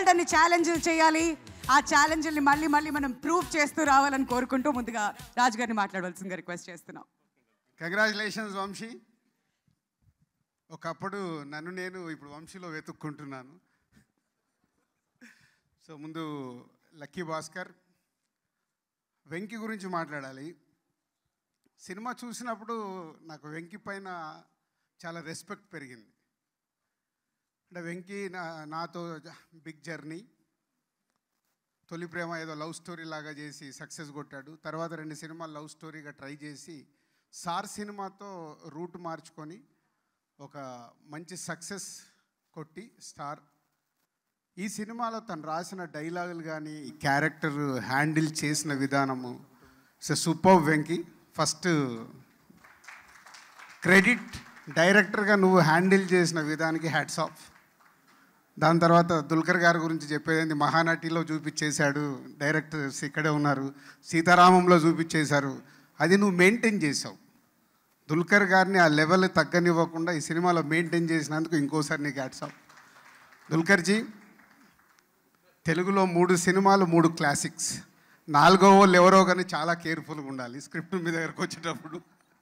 బోల్డ్ అని ఛాలెంజ్లు చేయాలి ఆ ఛాలెంజ్ని మళ్ళీ మళ్ళీ మనం ప్రూవ్ చేస్తూ రావాలని కోరుకుంటూ ముందుగా రాజు గారిని మాట్లాడవలసిందిగా రిక్వెస్ట్ చేస్తున్నాం కంగ్రాచులేషన్స్ వంశీ ఒకప్పుడు నన్ను నేను ఇప్పుడు వంశీలో వెతుక్కుంటున్నాను సో ముందు లక్కీ భాస్కర్ వెంకి గురించి మాట్లాడాలి సినిమా చూసినప్పుడు నాకు వెంకి పైన చాలా రెస్పెక్ట్ పెరిగింది అంటే వెంకి నా నాతో బిగ్ జర్నీ తొలి ప్రేమ ఏదో లవ్ స్టోరీ లాగా చేసి సక్సెస్ కొట్టాడు తర్వాత రెండు సినిమాలు లవ్ స్టోరీగా ట్రై చేసి సార్ సినిమాతో రూట్ మార్చుకొని ఒక మంచి సక్సెస్ కొట్టి స్టార్ ఈ సినిమాలో తను రాసిన డైలాగులు కానీ ఈ క్యారెక్టర్ హ్యాండిల్ చేసిన విధానము so super Venky first credit డైరెక్టర్గా నువ్వు హ్యాండిల్ చేసిన విధానికి హ్యాట్స్ ఆఫ్ దాని తర్వాత దుల్కర్ గారి గురించి చెప్పేది మహానటిలో చూపించేశాడు డైరెక్టర్స్ ఇక్కడే ఉన్నారు సీతారామంలో చూపించేశారు అది నువ్వు మెయింటైన్ చేసావు దుల్కర్ గారిని ఆ లెవెల్ తగ్గనివ్వకుండా ఈ సినిమాలో మెయింటైన్ చేసినందుకు ఇంకోసారి నీకు హ్యాట్స్ ఆఫ్ దుల్కర్జీ తెలుగులో మూడు సినిమాలు మూడు క్లాసిక్స్ నాలుగో వాళ్ళు ఎవరో కానీ చాలా కేర్ఫుల్గా ఉండాలి స్క్రిప్ట్ మీ దగ్గరకు వచ్చేటప్పుడు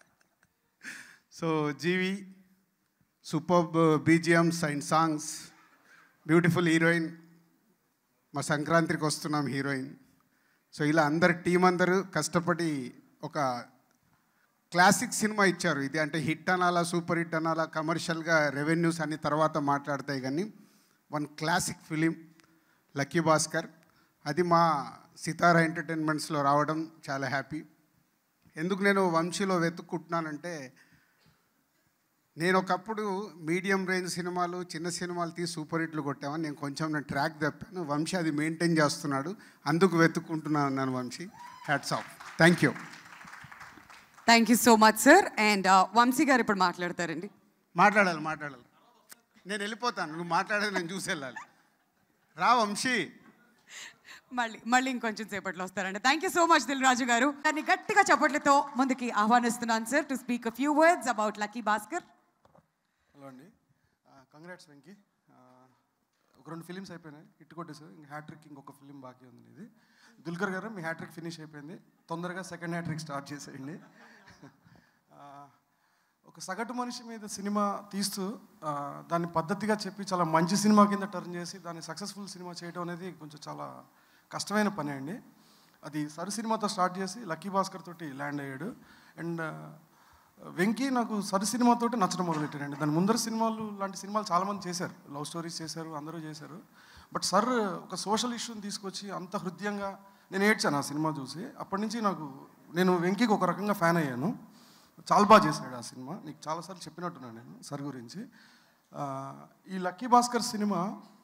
so GV super BGMs and songs beautiful heroine మా సంక్రాంతికి వస్తున్నాం హీరోయిన్ సో ఇలా అందరు టీం అందరూ కష్టపడి ఒక క్లాసిక్ సినిమా ఇచ్చారు ఇది అంటే హిట్ అనాలా సూపర్ హిట్ అనాలా కమర్షియల్గా రెవెన్యూస్ అన్ని తర్వాత మాట్లాడతాయి కానీ one classic film Lucky Bhaskar అది మా సితారా ఎంటర్టైన్మెంట్స్లో రావడం చాలా హ్యాపీ ఎందుకు నేను వంశీలో వెతుక్కుంటున్నానంటే నేను ఒకప్పుడు మీడియం రేంజ్ సినిమాలు చిన్న సినిమాలు తీసి సూపర్ హిట్లు కొట్టామని నేను కొంచెం నేను ట్రాక్ తప్పాను వంశీ అది మెయింటైన్ చేస్తున్నాడు అందుకు వెతుక్కుంటున్నాను అన్నాను Vamshi hats off thank you thank you so much sir and Vamshi garu ఇప్పుడు మాట్లాడతారండి మాట్లాడాలి మాట్లాడాలి నేను వెళ్ళిపోతాను నువ్వు మాట్లాడేది నేను చూసి వెళ్ళాలి రా వంశీ మళ్ళీ మళ్ళీ ఇంకొంచెం సేపట్లో వస్తారండి thank you so much Dil Raju garu దాన్ని గట్టిగా చప్పట్లతో ముందుకి ఆహ్వానిస్తున్నాను sir to speak a few words about Lucky Bhaskar hello అండి కంగ్రాట్స్ వెంకీ ఆ, ఒక రెండు ఫిలిమ్స్ అయిపోయినాయి హిట్ కొట్టేసారు ఇంక హ్యాట్రిక్ ఇంకొక ఫిలిం బాకీ ఉంది ఇది దుల్కర్ గారు మీ హ్యాట్రిక్ ఫినిష్ అయిపోయింది తొందరగా సెకండ్ హ్యాట్రిక్ స్టార్ట్ చేసేయండి ఆ, ఒక సగటు మనిషి మీద సినిమా తీస్తూ ఆ, దాన్ని పద్ధతిగా చెప్పి చాలా మంచి సినిమా కింద టర్న్ చేసి దాన్ని సక్సెస్ఫుల్ సినిమా చేయడం అనేది కొంచెం చాలా కష్టమైన పని అండి అది సరు సినిమాతో స్టార్ట్ చేసి లక్కీ భాస్కర్ తోటి ల్యాండ్ అయ్యాడు అండ్ వెంకీ నాకు సరి సినిమాతో నచ్చడం మొదలెట్టారండి దాని ముందర సినిమాలు లాంటి సినిమాలు చాలామంది చేశారు లవ్ స్టోరీస్ చేశారు అందరూ చేశారు బట్ సార్ ఒక సోషల్ ఇష్యూని తీసుకొచ్చి అంత హృదయంగా నేను ఏడ్చాను ఆ సినిమా చూసి అప్పటి నుంచి నాకు నేను వెంకీకి ఒక రకంగా ఫ్యాన్ అయ్యాను చాలా బాగా చేశాడు ఆ సినిమా నీకు చాలాసార్లు చెప్పినట్టున్నాను నేను సార్ గురించి ఆ, ఈ లక్కీ భాస్కర్ సినిమా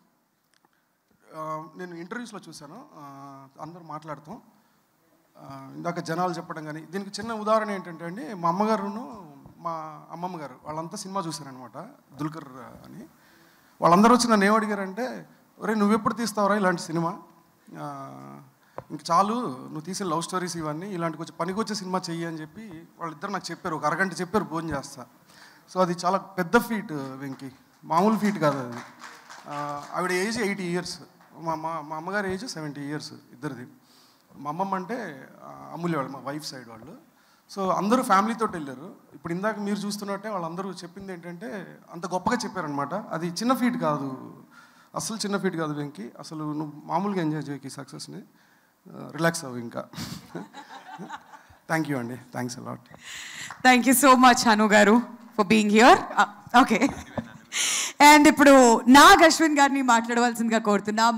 ఆ, నేను ఇంటర్వ్యూస్లో చూశాను ఆ, అందరూ మాట్లాడతాం ఆ, ఇందాక జనాలు చెప్పడం కానీ దీనికి చిన్న ఉదాహరణ ఏంటంటే అండి మా అమ్మగారును మా అమ్మమ్మ గారు వాళ్ళంతా సినిమా చూశారనమాట దుల్కర్ అని వాళ్ళందరూ వచ్చి నన్ను ఏమడిగారంటే ఒరే నువ్వెప్పుడు తీస్తావురా ఇలాంటి సినిమా ఆ, ఇంక చాలు నువ్వు తీసే లవ్ స్టోరీస్ ఇవన్నీ ఇలాంటి కొంచెం పనికొచ్చే సినిమా చెయ్యి అని చెప్పి వాళ్ళిద్దరు నాకు చెప్పారు ఒక అరగంట చెప్పారు భోజనం చేస్తా సో అది చాలా పెద్ద ఫీట్ వెంకీ మామూలు ఫీట్ కాదు అది ఆ, ఆవిడ ఏజ్ ఎయిటీ ఇయర్స్ మా మా మా అమ్మగారి ఏజ్ సెవెంటీ ఇయర్స్ ఇద్దరిది మా అమ్మమ్మ అంటే ఆ, అమూల్య వాళ్ళు మా వైఫ్ సైడ్ వాళ్ళు సో అందరూ ఫ్యామిలీతో వెళ్ళారు ఇప్పుడు ఇందాక మీరు చూస్తున్నట్టే వాళ్ళందరూ చెప్పింది ఏంటంటే అంత గొప్పగా చెప్పారనమాట అది చిన్న ఫీట్ కాదు అసలు చిన్న ఫీట్ కాదు వెంకి అసలు నువ్వు మామూలుగా ఎంజాయ్ చేయకి సక్సెస్ని రిలాక్స్ అవ్వు ఇంకా థ్యాంక్ యూ అండి thanks a lot thank you so much Hanu garu for being here okay and ఇప్పుడు నాగ్ అశ్విన్ గారిని మాట్లాడవలసిందిగా కోరుతున్నా